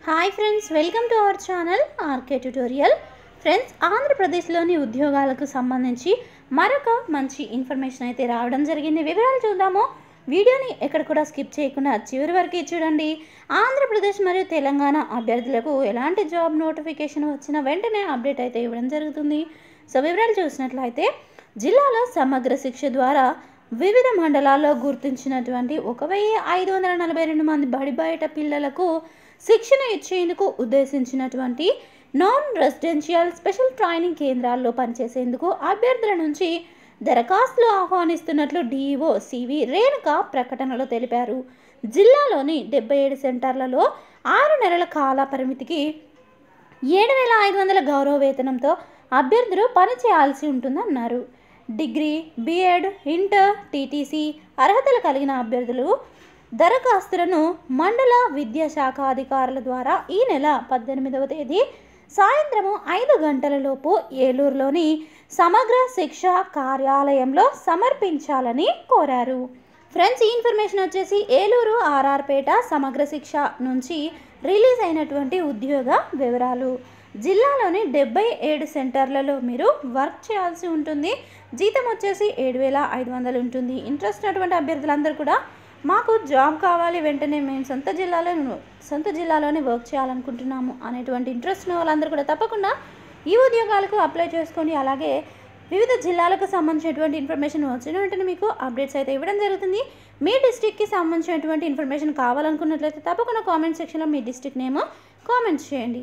hi friends welcome to our channel RK tutorial friends ఆంధ్రప్రదేశ్లోని ఉద్యోగాలకు సంబంధించి మరొక మంచి ఇన్ఫర్మేషన్ అయితే రావడం జరిగింది వివరాలు చూద్దాము వీడియోని ఎక్కడ కూడా స్కిప్ చేయకుండా చివరి వరకు చూడండి ఆంధ్రప్రదేశ్ మరియు తెలంగాణ అభ్యర్థులకు ఎలాంటి జాబ్ నోటిఫికేషన్ వచ్చినా వెంటనే అప్డేట్ అయితే ఇవ్వడం జరుగుతుంది సో వివరాలు చూసినట్లయితే జిల్లాలో సమగ్ర శిక్ష ద్వారా వివిధ మండలాల్లో గుర్తించినటువంటి ఒక వెయ్యి ఐదు వందల నలభై రెండు మంది బడి బయట పిల్లలకు శిక్షణ ఇచ్చేందుకు ఉద్దేశించినటువంటి నాన్ రెసిడెన్షియల్ స్పెషల్ ట్రైనింగ్ కేంద్రాల్లో పనిచేసేందుకు అభ్యర్థుల నుంచి దరఖాస్తులు ఆహ్వానిస్తున్నట్లు డిఈఓ సివి రేణుక ప్రకటనలో తెలిపారు జిల్లాలోని డెబ్బై ఏడు సెంటర్లలో ఆరు నెలల కాల పరిమితికి ఏడు వేల ఐదు వందల గౌరవ వేతనంతో అభ్యర్థులు పని చేయాల్సి ఉంటుందన్నారు డిగ్రీ బీఎడ్ ఇంటర్ టీటీసీ అర్హతలు కలిగిన అభ్యర్థులు దరఖాస్తులను మండల విద్యాశాఖ అధికారుల ద్వారా ఈ నెల పద్దెనిమిదవ తేదీ సాయంత్రము ఐదు గంటలలోపు ఏలూరులోని సమగ్ర శిక్ష కార్యాలయంలో సమర్పించాలని కోరారు ఫ్రెండ్స్ ఈ ఇన్ఫర్మేషన్ వచ్చేసి ఏలూరు ఆర్ఆర్పేట సమగ్ర శిక్ష నుంచి రిలీజ్ అయినటువంటి ఉద్యోగ వివరాలు జిల్లాలోని డెబ్బై ఏడు సెంటర్లలో మీరు వర్క్ చేయాల్సి ఉంటుంది జీతం వచ్చేసి ఏడు వేల ఐదు వందలు ఉంటుంది ఇంట్రెస్ట్ ఉన్నటువంటి అభ్యర్థులందరూ కూడా మాకు జాబ్ కావాలి వెంటనే మేము సొంత జిల్లాలో సొంత జిల్లాలోనే వర్క్ చేయాలనుకుంటున్నాము అనేటువంటి ఇంట్రెస్ట్ ఉన్న వాళ్ళందరూ కూడా తప్పకుండా ఈ ఉద్యోగాలకు అప్లై చేసుకొని అలాగే వివిధ జిల్లాలకు సంబంధించినటువంటి ఇన్ఫర్మేషన్ వచ్చిన వెంటనే మీకు అప్డేట్స్ అయితే ఇవ్వడం జరుగుతుంది మీ డిస్టిక్కి సంబంధించినటువంటి ఇన్ఫర్మేషన్ కావాలనుకున్నట్లయితే తప్పకుండా కామెంట్ సెక్షన్లో మీ డిస్టిక్ నేమ్ కామెంట్స్ చేయండి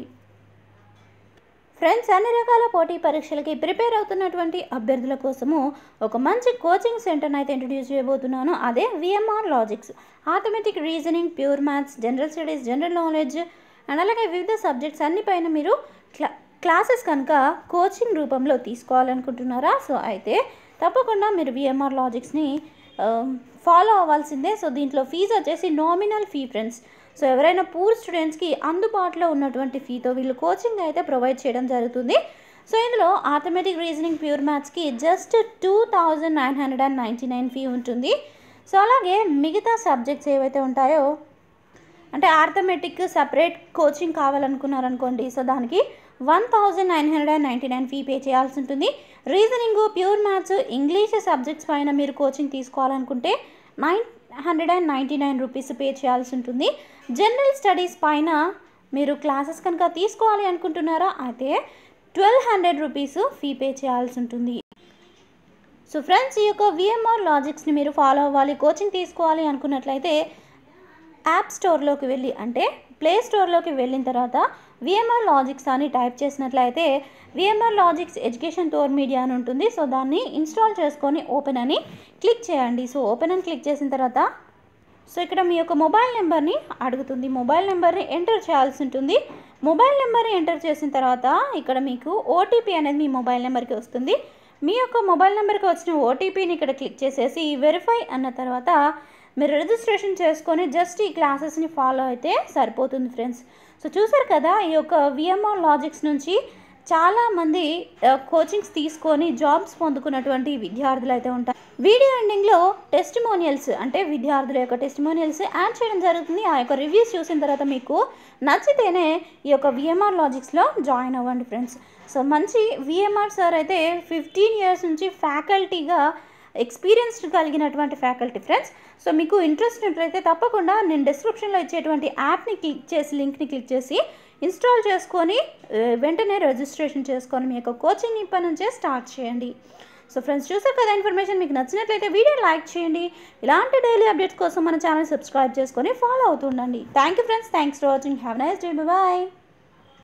ఫ్రెండ్స్ అన్ని రకాల పోటీ పరీక్షలకి ప్రిపేర్ అవుతున్నటువంటి అభ్యర్థుల కోసము ఒక మంచి కోచింగ్ సెంటర్ని అయితే ఇంట్రడ్యూస్ చేయబోతున్నాను అదే VMR logics automatic reasoning pure maths general studies general knowledge and అలాగే వివిధ సబ్జెక్ట్స్ అన్నిపైన మీరు క్లా క్లాసెస్ కనుక కోచింగ్ రూపంలో తీసుకోవాలనుకుంటున్నారా సో అయితే తప్పకుండా మీరు విఎంఆర్ లాజిక్స్ని ఫాలో అవ్వాల్సిందే సో దీంట్లో ఫీజు వచ్చేసి నామినల్ ఫీ ఫ్రెండ్స్ సో ఎవరైనా పూర్ స్టూడెంట్స్కి అందుబాటులో ఉన్నటువంటి ఫీతో వీళ్ళు కోచింగ్ అయితే ప్రొవైడ్ చేయడం జరుగుతుంది సో ఇందులో ఆటోమేటిక్ రీజనింగ్ ప్యూర్ మ్యాథ్స్కి just two thousand nine hundred and ninety nine fee ఉంటుంది సో అలాగే మిగతా సబ్జెక్ట్స్ ఏవైతే ఉంటాయో అంటే ఆర్థమెటిక్ సపరేట్ కోచింగ్ కావాలనుకున్నారనుకోండి సో దానికి one thousand nine hundred and ninety nine fee pay చేయాల్సి ఉంటుంది reasoning pure maths English subjects పైన మీరు కోచింగ్ తీసుకోవాలనుకుంటే nine hundred and ninety nine rupees pay చేయాల్సి ఉంటుంది జనరల్ స్టడీస్ పైన మీరు క్లాసెస్ కనుక తీసుకోవాలి అనుకుంటున్నారా అయితే twelve hundred rupees fee pay చేయాల్సి ఉంటుంది సో ఫ్రెండ్స్ ఈ యొక్క విఎంఆర్ లాజిక్స్ని మీరు ఫాలో అవ్వాలి కోచింగ్ తీసుకోవాలి అనుకున్నట్లయితే యాప్ స్టోర్లోకి వెళ్ళి అంటే ప్లే స్టోర్లోకి వెళ్ళిన తర్వాత విఎంఆర్ లాజిక్స్ అని టైప్ చేసినట్లయితే విఎంఆర్ లాజిక్స్ ఎడ్యుకేషన్ టోర్ మీడియా అని ఉంటుంది సో దాన్ని ఇన్స్టాల్ చేసుకొని ఓపెన్ అని క్లిక్ చేయండి సో ఓపెన్ అని క్లిక్ చేసిన తర్వాత సో ఇక్కడ మీ యొక్క మొబైల్ నెంబర్ని అడుగుతుంది మొబైల్ నెంబర్ని ఎంటర్ చేయాల్సి ఉంటుంది మొబైల్ నెంబర్ని ఎంటర్ చేసిన తర్వాత ఇక్కడ మీకు ఓటీపీ అనేది మీ మొబైల్ నెంబర్కి వస్తుంది మీ యొక్క మొబైల్ నెంబర్కి వచ్చిన ఓటీపీని ఇక్కడ క్లిక్ చేసేసి వెరిఫై అన్న తర్వాత మీరు రిజిస్ట్రేషన్ చేసుకొని జస్ట్ ఈ క్లాసెస్ని ఫాలో అయితే సరిపోతుంది ఫ్రెండ్స్ సో చూసారు కదా ఈ యొక్క విఎంఆర్ లాజిక్స్ నుంచి చాలామంది కోచింగ్స్ తీసుకొని జాబ్స్ పొందుకున్నటువంటి విద్యార్థులు అయితే ఉంటారు వీడియో ఎండింగ్లో టెస్టిమోనియల్స్ అంటే విద్యార్థుల యొక్క టెస్టిమోనియల్స్ యాడ్ చేయడం జరుగుతుంది ఆ యొక్క రివ్యూస్ చూసిన తర్వాత మీకు నచ్చితేనే ఈ యొక్క విఎంఆర్ లాజిక్స్లో జాయిన్ అవ్వండి ఫ్రెండ్స్ సో మంచి విఎంఆర్ సార్ అయితే ఫిఫ్టీన్ ఇయర్స్ నుంచి ఫ్యాకల్టీగా ఎక్స్పీరియన్స్డ్ కలిగినటువంటి ఫ్యాకల్టీ ఫ్రెండ్స్ సో మీకు ఇంట్రెస్ట్ ఉన్నట్లయితే తప్పకుండా నేను డిస్క్రిప్షన్లో ఇచ్చేటువంటి యాప్ని క్లిక్ చేసి లింక్ని క్లిక్ చేసి ఇన్స్టాల్ చేసుకొని వెంటనే రిజిస్ట్రేషన్ చేసుకొని మీ యొక్క కోచింగ్ ఇప్పటి నుంచే స్టార్ట్ చేయండి సో ఫ్రెండ్స్ చూసారు కదా ఇన్ఫర్మేషన్ మీకు నచ్చినట్లయితే వీడియో లైక్ చేయండి ఇలాంటి డైలీ అప్డేట్స్ కోసం మన ఛానల్ సబ్స్క్రైబ్ చేసుకొని ఫాలో అవుతుండండి thank you friends thanks for watching have nice day bye